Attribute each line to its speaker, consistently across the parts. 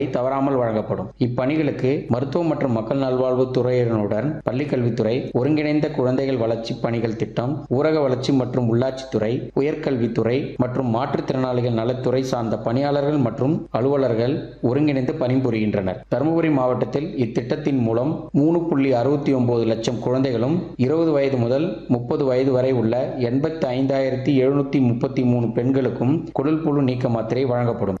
Speaker 1: தவறாமல் வழங்கப்படும் இப்பணிகளுக்கு மருத்துவ மற்றும் மக்கள் நல்வாழ்வுத் துறையினருடன் பள்ளிக்கல்வித்துறை ஒருங்கிணைந்த குழந்தைகள் வளர்ச்சி பணிகள் திட்டம் ஊரக வளர்ச்சி மற்றும் உள்ளாட்சித்துறை உயர்கல்வித்துறை மற்றும் மாற்றுத்திறனாளிகள் நலத்துறை சார்ந்த பணியாளர்கள் மற்றும் அலுவலர்கள் ஒருங்கிணைந்து பணிபுரிகின்றனர் தருமபுரி மாவட்டத்தில் இத்திட்டத்தின் மூலம் மூணு புள்ளி அறுபத்தி ஒன்பது லட்சம் குழந்தைகளும் இருபது வயது முதல் முப்பது வயது வரை உள்ள எண்பத்தி ஐந்தாயிரத்தி எழுநூத்தி முப்பத்தி மூணு பெண்களுக்கும் குடல் புழு நீக்க மாத்திரை வழங்கப்படும்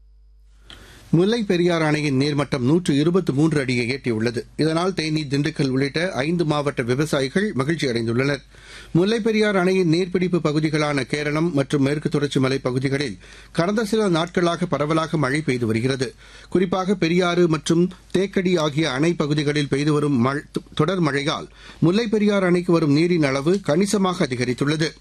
Speaker 2: முல்லை பெரியாறு அணையின் நீர்மட்டம் நூற்று இருபத்தி மூன்று அடியை எட்டியுள்ளது இதனால் தேனி திண்டுக்கல் உள்ளிட்ட ஐந்து மாவட்ட விவசாயிகள் மகிழ்ச்சி அடைந்துள்ளனர் முல்லை பெரியாறு அணையின் நீர்பிடிப்பு பகுதிகளான கேரளம் மற்றும் மேற்கு தொடர்ச்சி மலை பகுதிகளில் கடந்த சில நாட்களாக பரவலாக மழை பெய்து வருகிறது குறிப்பாக பெரியாறு மற்றும் தேக்கடி ஆகிய அணை பகுதிகளில் பெய்து வரும் தொடர் மழையால் முல்லை பெரியாறு அணைக்கு வரும் நீரின் அளவு கணிசமாக அதிகரித்துள்ளது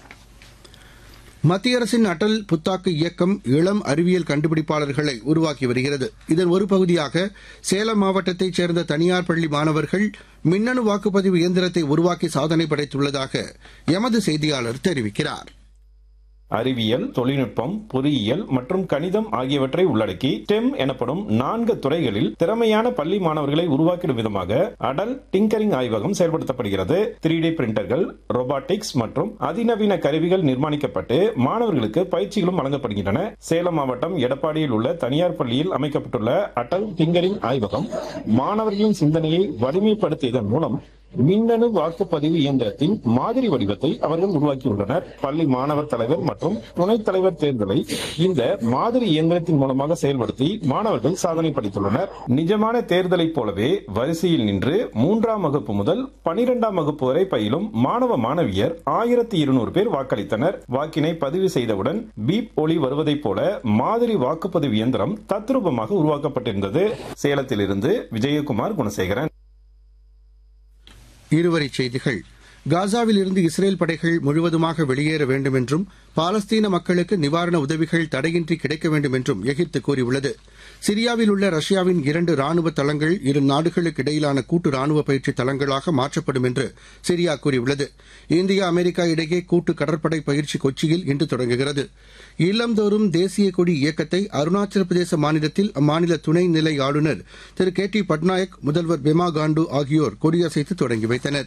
Speaker 2: மத்திய அரசின் அடல் புத்தாக்கு இயக்கம் இளம் அறிவியல் கண்டுபிடிப்பாளர்களை உருவாக்கி வருகிறது இதன் ஒரு பகுதியாக சேலம் மாவட்டத்தைச் சேர்ந்த தனியார் பள்ளி மாணவர்கள் மின்னணு வாக்குப்பதிவு இயந்திரத்தை உருவாக்கி சாதனை படைத்துள்ளதாக எமது செய்தியாளர் தெரிவிக்கிறார்
Speaker 3: அறிவியல் தொழில்நுட்பம் பொறியியல் மற்றும் கணிதம் ஆகியவற்றை உள்ளடக்கி ஸ்டெம் எனப்படும் நான்கு துறைகளில் திறமையான பள்ளி மாணவர்களை உருவாக்கிடும் விதமாக அடல் டிங்கரிங் ஆய்வகம் செயல்படுத்தப்படுகிறது த்ரீ டி பிரிண்டர்கள் ரொபாட்டிக்ஸ் மற்றும் அதிநவீன கருவிகள் நிர்மாணிக்கப்பட்டு மாணவர்களுக்கு பயிற்சிகளும் வழங்கப்படுகின்றன சேலம் மாவட்டம் எடப்பாடியில் உள்ள தனியார் பள்ளியில் அமைக்கப்பட்டுள்ள அடல் டிங்கரிங் ஆய்வகம் மாணவர்களின் சிந்தனையை வலிமைப்படுத்தியதன் மூலம் மின்னணு வாக்குப்பதிவு இயந்திரத்தின் மாதிரி வடிவத்தை அவர்கள் உருவாக்கியுள்ளனர் பள்ளி மாணவர் தலைவர் மற்றும் துணைத் தலைவர் தேர்தலை இந்த மாதிரி இயந்திரத்தின் மூலமாக செயல்படுத்தி மாணவர்கள் சாதனை படைத்துள்ளனர் நிஜமான தேர்தலைப் போலவே வரிசையில் நின்று மூன்றாம் வகுப்பு முதல் பனிரெண்டாம் வகுப்பு வரை பயிலும் மாணவ மாணவியர் ஆயிரத்தி இருநூறு பேர் வாக்களித்தனர் வாக்கினை பதிவு செய்தவுடன் பீப் ஒளி வருவதைப் போல மாதிரி வாக்குப்பதிவு இயந்திரம் தத்ரூபமாக உருவாக்கப்பட்டிருந்தது சேலத்திலிருந்து விஜயகுமார் குணசேகரன்
Speaker 2: இருவரிச் செய்திகள் காசாவில் இருந்து இஸ்ரேல் படைகள் முழுவதுமாக வெளியேற வேண்டும் என்றும் பாலஸ்தீன மக்களுக்கு நிவாரண உதவிகள் தடையின்றி கிடைக்க வேண்டும் என்றும் எகிப்து கூறியுள்ளது சிரியாவில் உள்ள ரஷ்யாவின் இரண்டு ராணுவ தளங்கள் இரு நாடுகளுக்கு இடையிலான கூட்டு ராணுவ பயிற்சி தளங்களாக மாற்றப்படும் என்று சிரியா கூறியுள்ளது இந்தியா அமெரிக்கா இடையே கூட்டு கடற்படை பயிற்சி கொச்சியில் இன்று தொடங்குகிறது இல்லந்தோறும் தேசிய கொடி இயக்கத்தை அருணாச்சல பிரதேச மாநிலத்தில் அம்மாநில துணைநிலை ஆளுநர் திரு கே டி பட்நாயக் முதல்வர் பெமா காண்டு ஆகியோர் கொடியசைத்து தொடங்கி வைத்தனா்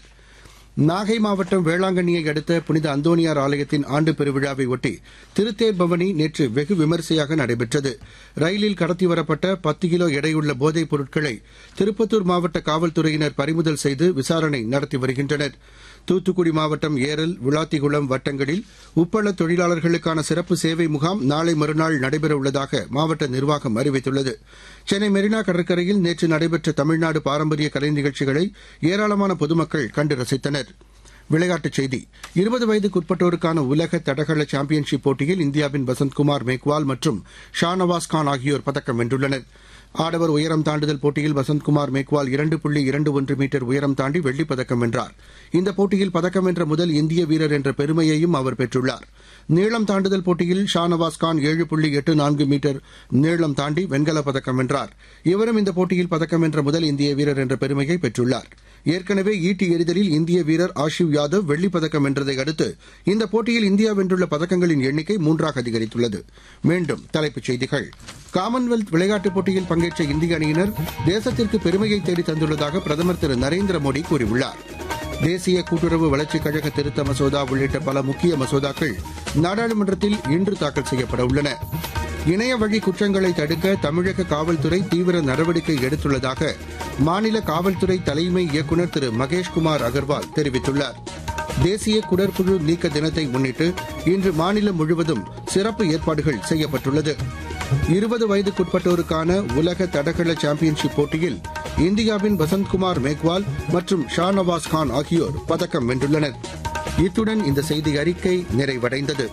Speaker 2: நாகை மாவட்டம் வேளாங்கண்ணியை அடுத்த புனித அந்தோனியார் ஆலயத்தின் ஆண்டு பெருவிழாவை ஒட்டி திருத்தேர் பவனி நேற்று வெகு விமரிசையாக நடைபெற்றது ரயிலில் கடத்தி வரப்பட்ட பத்து கிலோ எடையுள்ள போதைப் பொருட்களை திருப்பத்தூர் மாவட்ட காவல்துறையினர் பறிமுதல் செய்து விசாரணை நடத்தி வருகின்றனர் தூத்துக்குடி மாவட்டம் ஏரல் விளாத்திகுளம் வட்டங்களில் உப்பள தொழிலாளர்களுக்கான சிறப்பு சேவை முகாம் நாளை மறுநாள் நடைபெறவுள்ளதாக மாவட்ட நிர்வாகம் அறிவித்துள்ளது சென்னை மெரினா கடற்கரையில் நேற்று நடைபெற்ற தமிழ்நாடு பாரம்பரிய கலை நிகழ்ச்சிகளை ஏராளமான பொதுமக்கள் கண்டு ரசித்தனர் விளையாட்டுச் செய்தி இருபது வயதுக்குட்பட்டோருக்கான உலக தடகள சாம்பியன்ஷிப் போட்டியில் இந்தியாவின் வசந்த்குமார் மேக்வால் மற்றும் ஷாநவாஸ் கான் ஆகியோர் பதக்கம் வென்றுள்ளனர் ஆடவர் உயரம் தாண்டுதல் போட்டியில் வசந்த்குமார் மேக்வால் இரண்டு புள்ளி இரண்டு ஒன்று மீட்டர் உயரம் தாண்டி வெள்ளிப் பதக்கம் வென்றார் இந்த போட்டியில் பதக்கம் வென்ற முதல் இந்திய வீரர் என்ற பெருமையையும் அவர் பெற்றுள்ளார் நீளம் தாண்டுதல் போட்டியில் ஷாநவாஸ் கான் ஏழு புள்ளி எட்டு நான்கு மீட்டர் நீளம் தாண்டி வெண்கலப் பதக்கம் வென்றார் இவரும் இந்த போட்டியில் பதக்கம் வென்ற முதல் இந்திய வீரர் என்ற பெருமையை பெற்றுள்ளார் ஏற்கனவே ஈட்டி எறிதலில் இந்திய வீரர் ஆஷிவ் யாதவ் வெள்ளிப் பதக்கம் வென்றதை அடுத்து இந்த போட்டியில் இந்தியா வென்றுள்ள பதக்கங்களின் எண்ணிக்கை மூன்றாக அதிகரித்துள்ளது மீண்டும் தலைப்புச் செய்திகள் காமன்வெல்த் விளையாட்டுப் போட்டியில் பங்கேற்ற இந்திய அணியினர் தேசத்திற்கு பெருமையை தேடி தந்துள்ளதாக பிரதமர் திரு நரேந்திர மோடி கூறியுள்ளார் தேசிய கூட்டுறவு வளர்ச்சிக் கழக திருத்த மசோதா உள்ளிட்ட பல முக்கிய மசோதாக்கள் நாடாளுமன்றத்தில் இன்று தாக்கல் செய்யப்பட உள்ளன இணைய வழி குற்றங்களை தடுக்க தமிழக காவல்துறை தீவிர நடவடிக்கை எடுத்துள்ளதாக மாநில காவல்துறை தலைமை இயக்குநர் திரு மகேஷ்குமார் அகர்வால் தெரிவித்துள்ளார் தேசிய குடற்புழு நீக்க தினத்தை முன்னிட்டு இன்று மாநிலம் முழுவதும் சிறப்பு ஏற்பாடுகள் செய்யப்பட்டுள்ளது இருபது வயதுக்குட்பட்டோருக்கான உலக தடகள சாம்பியன்ஷிப் போட்டியில் இந்தியாவின் வசந்த்குமார் மேக்வால் மற்றும் ஷாநவாஸ் கான் ஆகியோர் பதக்கம் வென்றுள்ளனர் இத்துடன் இந்த செய்தி அறிக்கை நிறைவடைந்தது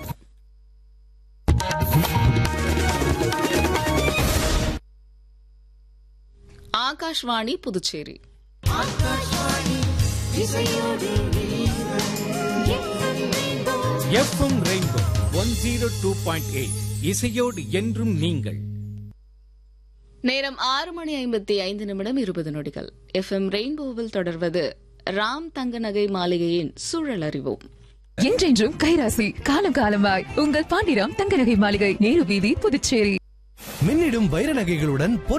Speaker 4: Akashvani Puducherry
Speaker 5: FM rainbow one zero two point eight இசையோடு என்றும் நீங்கள்
Speaker 4: நேரம் ஆறு மணி ஐம்பத்தி ஐந்து நிமிடம் இருபது நொடிகள் எஃப் எம் ரெயின்போவில் தொடர்வது ராம் தங்க நகை மாளிகையின் சூழல் அறிவோம்
Speaker 6: என்றென்றும் கைராசி காலம் காலமாய் உங்கள் பாண்டிராம் தங்க நகை மாளிகை நேரு வீதி புதுச்சேரி மின்னிடும் வைர நகைகளுடன் பொன்